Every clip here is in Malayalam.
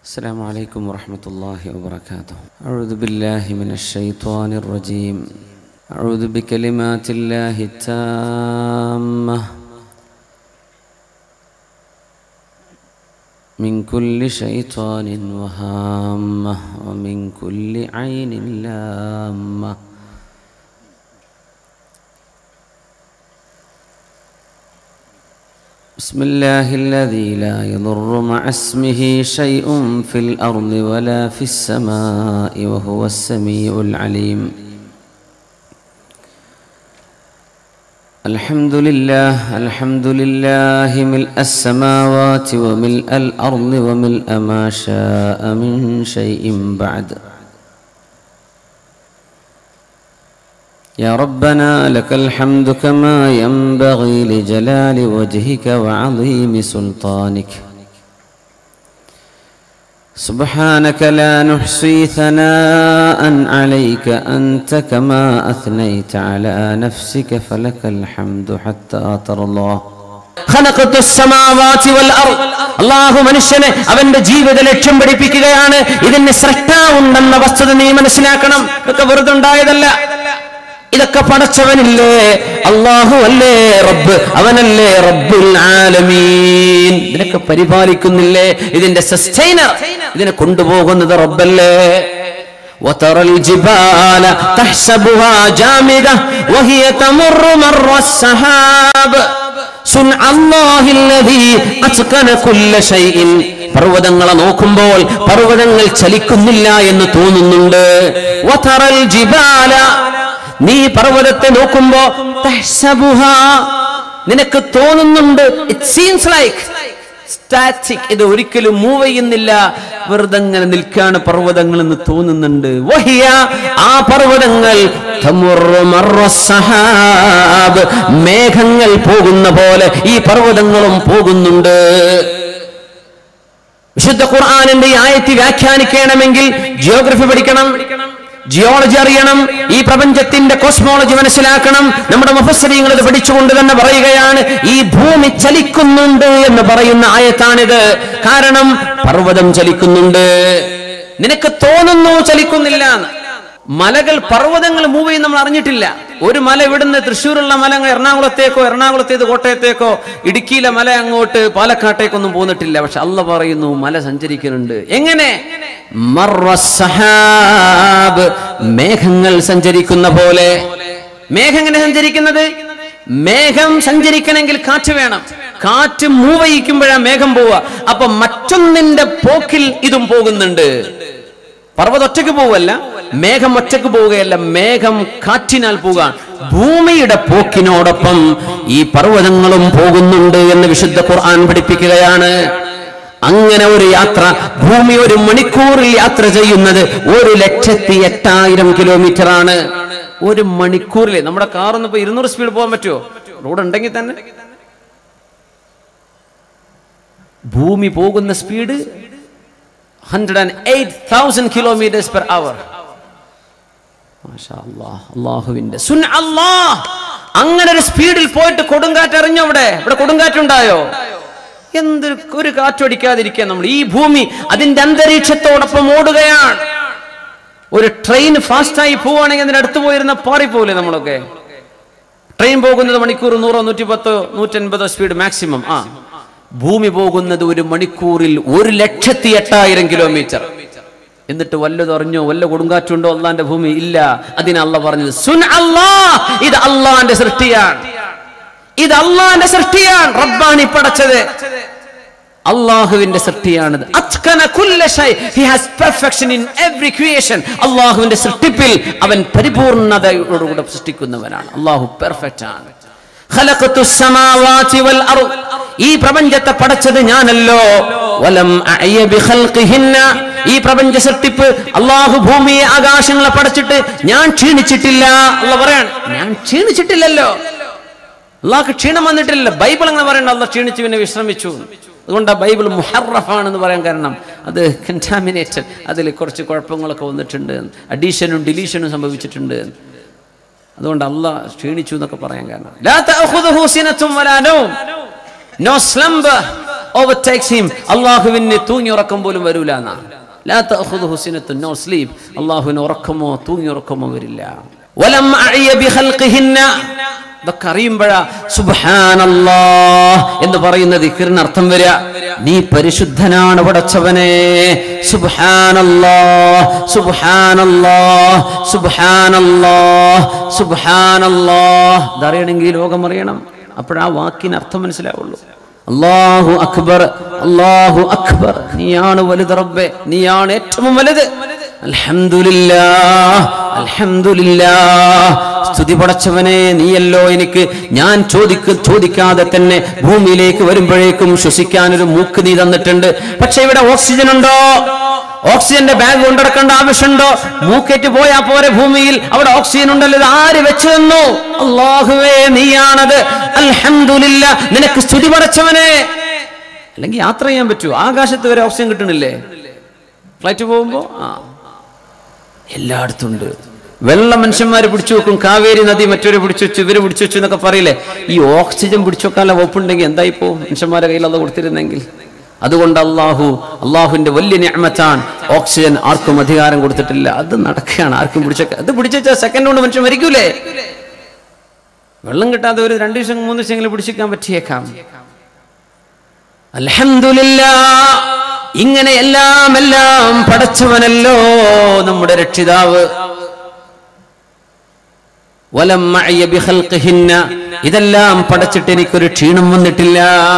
السلام عليكم ورحمة الله وبركاته أعوذ بالله من الشيطان الرجيم أعوذ بكلمات الله التامة من كل شيطان وهامة ومن كل عين لامة بسم الله الذي لا يضر مع اسمه شيء في الأرض ولا في السماء وهو السميع العليم الحمد لله الحمد لله ملء السماوات وملء الأرض وملء ما شاء من شيء بعد يا ربنا لك الحمد كما ينبغي لجلال وجهك وعظيم سلطانك سبحانك لا نحصي ثناء عليك أنت كما أثنيت على نفسك فلك الحمد حتى ترضى ഖലഖത്തു السماوات والأرض. അള്ളാഹു മനുഷ്യനെ അവന്റെ ജീവിത ലക്ഷ്യം പഠിപ്പിക്കുകയാണ് ഇതിന് സൃഷ്ടാവുണ്ടെന്ന വസ്തുത നീ മനസ്സിലാക്കണം ഇതൊക്കെ വെറുതെ ഉണ്ടായതല്ല ഇതൊക്കെ പടച്ചവനില്ലേ അള്ളാഹു അല്ലേ റബ്ബ് അവനല്ലേ റബ്ബുൽ ആലമീൻ ഇതിനൊക്കെ പരിപാലിക്കുന്നില്ലേ ഇതിന്റെ സസ്റ്റൈനർ ഇതിനെ കൊണ്ടുപോകുന്നത് റബ്ബല്ലേ وترى الجبال تحسبها جامدة وهي تمر مر السحاب صنع الله الذي أتقن كل شيء പർവ്വതങ്ങളെ നോക്കുമ്പോൾ പർവ്വതങ്ങൾ ചലിക്കുന്നില്ല എന്ന് തോന്നുന്നുണ്ട് വതറൽ ജിബാല നീ പർവ്വതത്തെ നോക്കുമ്പോ തഹ്സബുഹ നിനക്ക് തോന്നുന്നുണ്ട് ഇറ്റ് സീംസ് ലൈക്ക് സ്റ്റാറ്റിക് ഇത് ഒരിക്കലും മൂവ് ചെയ്യുന്നില്ല വെറുതെ അങ്ങനെ നിൽക്കാണ് പർവ്വതങ്ങൾ എന്ന് തോന്നുന്നുണ്ട് വഹിയ ആ പർവ്വതങ്ങൾ തമുറു മറ സഹാബ്. മേഘങ്ങൾ പോകുന്ന പോലെ ഈ പർവ്വതങ്ങളും പോകുന്നുണ്ട് വിശുദ്ധ ഖുർആാനിന്റെ ഈ ആയത്തി വ്യാഖ്യാനിക്കണമെങ്കിൽ ജിയോഗ്രഫി പഠിക്കണം ജിയോളജി അറിയണം ഈ പ്രപഞ്ചത്തിന്റെ കോസ്മോളജി മനസ്സിലാക്കണം നമ്മുടെ മുഫസ്സരീങ്ങൾ ഇത് പഠിച്ചുകൊണ്ട് തന്നെ പറയുകയാണ് ഈ ഭൂമി ചലിക്കുന്നുണ്ട് എന്ന് പറയുന്ന ആയത്താണിത് കാരണം പർവ്വതം ചലിക്കുന്നുണ്ട് നിനക്ക് തോന്നുന്നു ചലിക്കുന്നില്ല എന്ന്. മലകൾ പർവ്വതങ്ങൾ മൂവ് ചെയ്യും നമ്മൾ അറിഞ്ഞിട്ടില്ല ഒരു മല ഇവിടുന്ന് തൃശ്ശൂരുള്ള മല അങ്ങ് എറണാകുളത്തേക്കോ എറണാകുളത്തേത് കോട്ടയത്തേക്കോ ഇടുക്കിയിലെ മല അങ്ങോട്ട് പാലക്കാട്ടേക്കൊന്നും പോന്നിട്ടില്ല പക്ഷെ അല്ല പറയുന്നു മല സഞ്ചരിക്കുന്നുണ്ട് എങ്ങനെ മർറ സഹാബ്. മേഘങ്ങൾ സഞ്ചരിക്കുന്ന പോലെ മേഘം എങ്ങനെ സഞ്ചരിക്കുന്നത് മേഘം സഞ്ചരിക്കണമെങ്കിൽ കാറ്റ് വേണം കാറ്റ് മൂവ് ചെയ്യിക്കുമ്പോഴാണ് മേഘം പോവുക അപ്പൊ മറ്റൊന്നിന്റെ പോക്കിൽ ഇതും പോകുന്നുണ്ട് പർവ്വതം ഒറ്റയ്ക്ക് പോവല്ല മേഘം ഒറ്റയ്ക്ക് പോവുകയല്ല മേഘം കാറ്റിനാൽ പോകാൻ ഭൂമിയുടെ പോക്കിനോടൊപ്പം ഈ പർവ്വതങ്ങളും പോകുന്നുണ്ട് എന്ന് വിശുദ്ധ ഖുർആൻ പഠിപ്പിക്കുകയാണ് അങ്ങനെ ഒരു യാത്ര ഭൂമി ഒരു മണിക്കൂറിൽ യാത്ര ചെയ്യുന്നത് ഒരു ലക്ഷത്തി എട്ടായിരം കിലോമീറ്റർ ആണ് ഒരു മണിക്കൂറിൽ നമ്മുടെ കാറൊന്നും ഇപ്പൊ ഇരുന്നൂറ് സ്പീഡ് പോകാൻ പറ്റുമോ റോഡ് ഉണ്ടെങ്കിൽ തന്നെ ഭൂമി പോകുന്ന speed hundred and eight thousand kilometres per hour അള്ളാഹുവിന്റെ സുൻ അല്ലാഹ് അങ്ങനെ ഒരു സ്പീഡിൽ പോയിട്ട് കൊടുങ്കാറ്റ് അറിഞ്ഞോ ഇവിടെ ഇവിടെ കൊടുങ്കാറ്റുണ്ടായോ എന്ത് ഒരു കാറ്റൊടിക്കാതിരിക്കാൻ നമ്മൾ ഈ ഭൂമി അതിന്റെ അന്തരീക്ഷത്തോടൊപ്പം ഓടുകയാണ് ഒരു ട്രെയിൻ ഫാസ്റ്റായി പോവുകയാണെങ്കിൽ അതിന്റെ അടുത്ത് പോയിരുന്ന പാറിപ്പോലെ നമ്മളൊക്കെ ട്രെയിൻ പോകുന്നത് മണിക്കൂർ നൂറോ നൂറ്റി പത്തോ നൂറ്റൻപതോ സ്പീഡ് മാക്സിമം ആ ഭൂമി പോകുന്നത് ഒരു മണിക്കൂറിൽ ഒരു ലക്ഷത്തി എട്ടായിരം കിലോമീറ്റർ എന്നിട്ട് വല്ലതും അറിഞ്ഞോ വല്ല കൊടുങ്കാറ്റുണ്ടോ അള്ളാന്റെ ഭൂമി ഇല്ല അതിന് അല്ല പറഞ്ഞത് സുൻ അല്ലാ ഇത് അള്ളാന്റെ സൃഷ്ടിയാണ് ഇത് അള്ളാന്റെ സൃഷ്ടിയാണ് റബ്ബാണി പടച്ചത് അള്ളാഹുവിന്റെ സൃഷ്ടിയാണിത് അത്കന കുല്ല ഷൈ he has perfection in every creation അള്ളാഹുവിന്റെ സൃഷ്ടിപ്പിൽ അവൻ പരിപൂർണതയോടുകൂടെ സൃഷ്ടിക്കുന്നവനാണ് അള്ളാഹു പെർഫെക്റ്റ് ആണ് ഖലഖത്തു സ്സമാവാതി വൽ അർദ് ഈ പ്രപഞ്ചത്തെ പടച്ചത് ഞാനല്ലോ വലം അഅയ ബിഖൽഖിഹിന്ന ഈ പ്രപഞ്ച സൃഷ്ടിപ്പ് അള്ളാഹു ഭൂമിയെ ആകാശങ്ങളെ പടച്ചിട്ട് ഞാൻ ക്ഷീണിച്ചിട്ടില്ല അല്ല പറയാണ് ഞാൻ ക്ഷീണിച്ചിട്ടില്ലല്ലോ അള്ളാഹ്ക്ക് ക്ഷീണം വന്നിട്ടില്ല ബൈബിൾ അങ്ങനെ പറയണ്ട അള്ളാഹ് ക്ഷീണിച്ചു പിന്നെ വിശ്രമിച്ചു അതുകൊണ്ട് ആ ബൈബിൾ മുഹറഫാണെന്ന് പറയാൻ കാരണം അത് കണ്ടാമിനേറ്റഡ് അതിൽ കുറച്ച് കുഴപ്പങ്ങളൊക്കെ വന്നിട്ടുണ്ട് അഡീഷനും ഡിലീഷനും സംഭവിച്ചിട്ടുണ്ട് അതുകൊണ്ട് അള്ളാഹ് ക്ഷീണിച്ചു എന്നൊക്കെ പറയാൻ കാരണം ലാ തഅഖുദുഹു സിനത്തും വലാ നൗം. No slumber, ഓവർടേക്സ് ഹിം അള്ളാഹുവിന് തൂങ്ങി ഉറക്കം പോലും വരൂല എന്നാ ലാ തഅഖുദുഹു സിനത്തുൻ നോ സ്ലീപ് അള്ളാഹുവിന് ഉറക്കമോ തൂങ്ങി ഉറക്കമോ വരില്ല വലം അഅയ ബിഖൽഖിഹിന്ന ഇതൊക്കെ അറിയുമ്പോഴാ സുബ്ഹാനല്ലാ എന്ന് പറയുന്ന ദിക്റിന് അർത്ഥം വരിക നീ പരിശുദ്ധനാണ് പടച്ചവനെ സുബ്ഹാനല്ലാ സുബ്ഹാനല്ലാ സുബ്ഹാനല്ലാ സുബ്ഹാനല്ലാ ഇതറിയണമെങ്കിൽ ലോകം അറിയണം അപ്പോഴാ വാക്കിന് അർത്ഥം മനസ്സിലാവുള്ളൂ അല്ലാഹു അക്ബർ അല്ലാഹു അക്ബർ നീയാണ് വലുത് റബ്ബെ നീയാണ് ഏറ്റവും വലുത് അൽഹംദുലില്ലാ അൽഹംദുലില്ലാ സ്തുതി പടച്ചവനെ നീയല്ലോ എനിക്ക് ഞാൻ ചോദിക്ക ചോദിക്കാതെ തന്നെ ഭൂമിയിലേക്ക് വരുമ്പോഴേക്കും ശ്വസിക്കാൻ ഒരു മൂക്ക് നീ തന്നിട്ടുണ്ട് പക്ഷെ ഇവിടെ ഓക്സിജൻ ഉണ്ടോ ഓക്സിജന്റെ ബാഗ് കൊണ്ടിടക്കേണ്ട ആവശ്യമുണ്ടോ മൂക്കേറ്റ് പോയാ പോരെ ഭൂമിയിൽ അവിടെ ഓക്സിജൻ ഉണ്ടല്ലോ ഇത് ആര് വെച്ചു തന്നു അള്ളാഹുവേ നീയാണത് അൽഹംദുലില്ല നിനക്ക് സ്തുതി പടച്ചവനെ അല്ലെങ്കിൽ യാത്ര ചെയ്യാൻ പറ്റുമോ ആകാശത്ത് വരെ ഓക്സിജൻ കിട്ടണില്ലേ ഫ്ലൈറ്റ് പോകുമ്പോ ആ എല്ലായിടത്തും ഉണ്ട് വെള്ളം മനുഷ്യന്മാർ പിടിച്ചു വെക്കും കാവേരി നദി മറ്റൊരു പിടിച്ചു വെച്ചു ഇവര് പിടിച്ചു വെച്ചു എന്നൊക്കെ പറയില്ലേ ഈ ഓക്സിജൻ പിടിച്ചു വെക്കാനുള്ള വകുപ്പുണ്ടെങ്കിൽ എന്തായി പോവും മനുഷ്യന്മാരുടെ കയ്യിൽ അത് കൊടുത്തിരുന്നെങ്കിൽ അതുകൊണ്ട് അള്ളാഹു അള്ളാഹുവിന്റെ വലിയ ഞാമത്താണ് ഓക്സിജൻ ആർക്കും അധികാരം കൊടുത്തിട്ടില്ല അത് നടക്കുകയാണ് ആർക്കും പിടിച്ച അത് പിടിച്ച സെക്കൻഡ് കൊണ്ട് മനുഷ്യൻ മരിക്കൂലേ വെള്ളം കിട്ടാതെ ഒരു രണ്ട് ദിവസം മൂന്ന് ദിവസമെങ്കിലും പിടിച്ചിരിക്കാൻ പറ്റിയേക്കാം അൽഹംദുലില്ലാ ഇങ്ങനെ എല്ലാം എല്ലാം പടച്ചവനല്ലോ നമ്മുടെ രക്ഷിതാവ് വലം മഅയ ബിഖൽഖിഹിന്ന ഇതെല്ലാം പടച്ചിട്ട് എനിക്കൊരു ക്ഷീണം വന്നിട്ടില്ല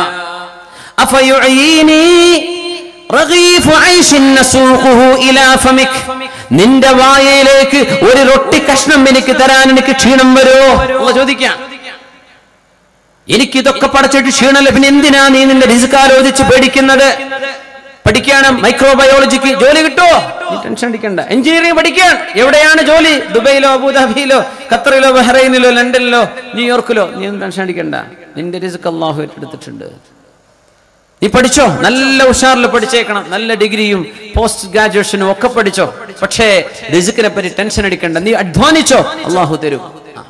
അഫയുഈനി റഗീഫു ഐശിൻ നസൂഖുഹു ഇലാ ഫമിക് നിന്റെ വായയിലേക്ക് ഒരു റൊട്ടി കഷ്ണം എനിക്ക് തരാൻ എനിക്ക് ക്ഷീണം വരുമോ അള്ളാഹ് ചോദിക്കാം എനിക്കിതൊക്കെ പടച്ചിട്ട് ക്ഷീണമല്ല പിന്നെ എന്തിനാ നീ നിന്റെ റിസ്ക് ആലോചിച്ച് പേടിക്കുന്നത് പഠിക്കാണ് മൈക്രോബയോളജിക്ക് ജോലി കിട്ടുമോ നീ ടെൻഷൻ അടിക്കണ്ട എഞ്ചിനീയറിംഗ് പഠിക്കാൻ എവിടെയാണ് ജോലി ദുബൈയിലോ അബുദാബിയിലോ ഖത്തറിലോ ബഹ്റൈനിലോ ലണ്ടനിലോ ന്യൂയോർക്കിലോ നീ ഒന്നും ടെൻഷൻ അടിക്കണ്ട നിന്റെ റിസ്ക് അള്ളാഹു ഏറ്റെടുത്തിട്ടുണ്ട് നീ പഠിച്ചോ നല്ല ഉഷാറിൽ പഠിച്ചേക്കണം നല്ല ഡിഗ്രിയും പോസ്റ്റ് ഗ്രാജുവേഷനും ഒക്കെ പഠിച്ചോ പക്ഷേ റിസ്ക്കിനെ പറ്റി ടെൻഷൻ അടിക്കണ്ട നീ അധ്വാനിച്ചോ അള്ളാഹു തരും ആ.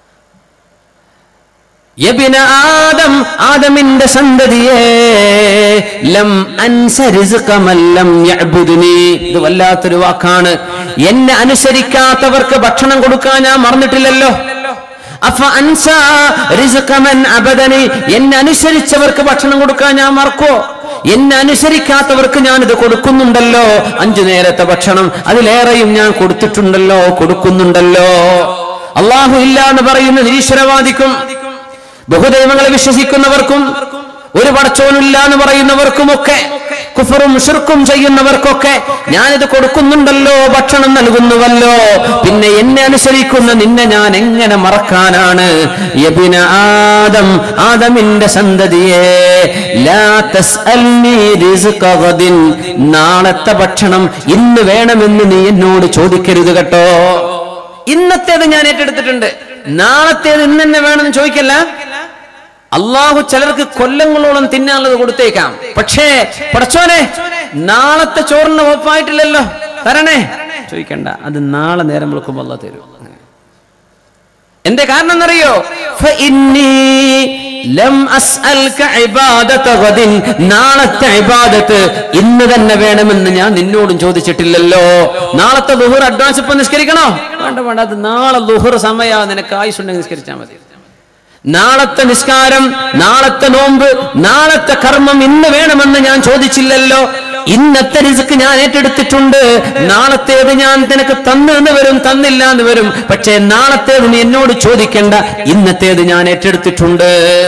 യബിന ആദം ആദമിന്റെ സന്തതിയെ ലം അൻസ റിസ്ഖ മൻ ലം യഅ്ബുദുനി ഇത് വല്ലാത്തൊരു വാക്കാണ് എന്നെ അനുസരിക്കാത്തവർക്ക് ഭക്ഷണം കൊടുക്കാൻ ഞാൻ മറന്നിട്ടില്ലല്ലോ അഫ അൻസ റിസ്ഖ മൻ അബദനി എന്നെ അനുസരിച്ചവർക്ക് ഭക്ഷണം കൊടുക്കാൻ ഞാൻ മറക്കോ എന്നെ അനുസരിക്കാത്തവർക്ക് ഞാൻ ഇത് കൊടുക്കുന്നുണ്ടല്ലോ അഞ്ചു നേരത്തെ ഭക്ഷണം അതിലേറെയും ഞാൻ കൊടുത്തിട്ടുണ്ടല്ലോ കൊടുക്കുന്നുണ്ടല്ലോ അള്ളാഹു ഇല്ല എന്ന് പറയുന്ന നിരീശ്വരവാദിക്കും ബഹുദൈവങ്ങളെ വിശ്വസിക്കുന്നവർക്കും ഒരു പടച്ചോനില്ല എന്ന് പറയുന്നവർക്കുമൊക്കെ കുഫറും ഷിർക്കും ചെയ്യുന്നവർക്കൊക്കെ ഞാനിത് കൊടുക്കുന്നുണ്ടല്ലോ ഭക്ഷണം നൽകുന്നുവല്ലോ പിന്നെ എന്നെ അനുസരിക്കുന്ന നിന്നെ ഞാൻ എങ്ങനെ മറക്കാനാണ് യബിന ആദം ആദമിന്റെ സന്തതിയെ ലാ തസ്അൽനി റിസ്ഖ ഗദിൻ നാളത്തെ ഭക്ഷണം ഇന്ന് വേണമെന്ന് നീ എന്നോട് ചോദിക്കരുത് കേട്ടോ ഇന്നത്തേത് ഞാൻ ഏറ്റെടുത്തിട്ടുണ്ട് നാളത്തേത് ഇന്ന് തന്നെ വേണമെന്ന് ചോദിക്കല്ല അള്ളാഹു ചിലർക്ക് കൊല്ലങ്ങളോളം തിന്നാനുള്ളത് കൊടുത്തേക്കാം പക്ഷേ പടച്ചോനെ നാളത്തെ ചോറിന് ഒപ്പായിട്ടില്ലല്ലോ തരണേ ചോദിക്കണ്ട അത് നാളെ നേരം വിളിക്കുമ്പോൾ അള്ളാഹ് തരും എന്റെ കാരണം എന്നറിയോ ഫഇന്നീ ലം അസ്അൽക ഇബാദത ഗദിൻ നാളത്തെ ഇബാദത്ത് ഇന്ന് തന്നെ വേണമെന്ന് ഞാൻ നിന്നോടും ചോദിച്ചിട്ടില്ലല്ലോ നാളത്തെ ലുഹുർ അഡ്വാൻസ് ഇപ്പൊ നിസ്കരിക്കണോ വേണ്ട വേണ്ട അത് നാളെ ലുഹുർ സമയ നിനക്ക് ആയുസുണ്ടെങ്കിൽ നിസ്കരിച്ചാൽ മതി നാളത്തെ നിസ്കാരം നാളത്തെ നോമ്പ് നാളത്തെ കർമ്മം ഇന്ന് വേണമെന്ന് ഞാൻ ചോദിച്ചില്ലല്ലോ ഇന്നത്തെ റിസ്ക് ഞാൻ ഏറ്റെടുത്തിട്ടുണ്ട് നാളത്തേത് ഞാൻ നിനക്ക് തന്നു എന്ന് വരും തന്നില്ല എന്ന് വരും പക്ഷേ നാളത്തേത് നീ എന്നോട് ചോദിക്കണ്ട ഇന്നത്തേത് ഞാൻ ഏറ്റെടുത്തിട്ടുണ്ട്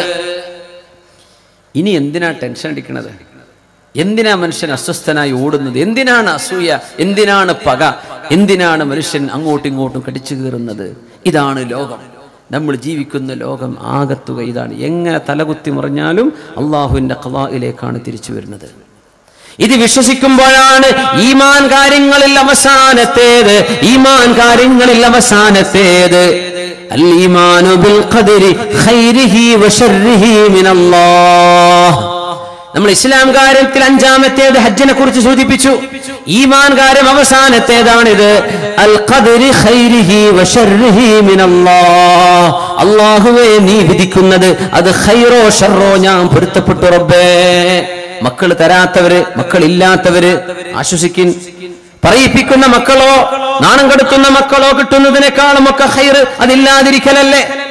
ഇനി എന്തിനാ ടെൻഷൻ അടിക്കണത് എന്തിനാ മനുഷ്യൻ അസ്വസ്ഥനായി ഓടുന്നത് എന്തിനാണ് അസൂയ എന്തിനാണ് പക എന്തിനാണ് മനുഷ്യൻ അങ്ങോട്ടും ഇങ്ങോട്ടും കടിച്ചു കീറുന്നത് ഇതാണ് ലോകം നമ്മൾ ജീവിക്കുന്ന ലോകം ആകത്തുക ഇതാണ് എങ്ങനെ തലകുത്തി മറിഞ്ഞാലും അള്ളാഹുവിന്റെ കലായിലേക്കാണ് തിരിച്ചു വരുന്നത് ഇത് വിശ്വസിക്കുമ്പോഴാണ് ഈമാൻ കാര്യങ്ങളിൽ അവസാനത്തേത് ഈമാൻ കാര്യങ്ങളിൽ അവസാനത്തേത് അൽ ഈമാനു ബിൽ ഖദരി ഖൈരിഹി വശർരിഹി മിനല്ലാഹ് നമ്മൾ ഇസ്ലാം കാര്യത്തിൽ അഞ്ചാമത്തേത് ഹജ്ജിനെ കുറിച്ച് സൂചിപ്പിച്ചു ഈമാൻ കാര്യം അവസാനത്തേതാണിത് അൽ ഖദരി ഖൈരിഹി വശർരിഹി മിനല്ലാഹ് അല്ലാഹുവേ നീ വിധിക്കുന്നത് അത് ഖൈറോ ഷർറോ ഞാൻ പൊരുത്തപ്പെട്ടു റബ്ബേ മക്കൾ തരാത്തവര് മക്കളില്ലാത്തവര് ആശ്വസിക്കിൻ പറയിപ്പിക്കുന്ന മക്കളോ നാണം കെടുത്തുന്ന മക്കളോ കിട്ടുന്നതിനേക്കാളും ഒക്കെ ഹൈറ് അതില്ലാതിരിക്കലല്ലേ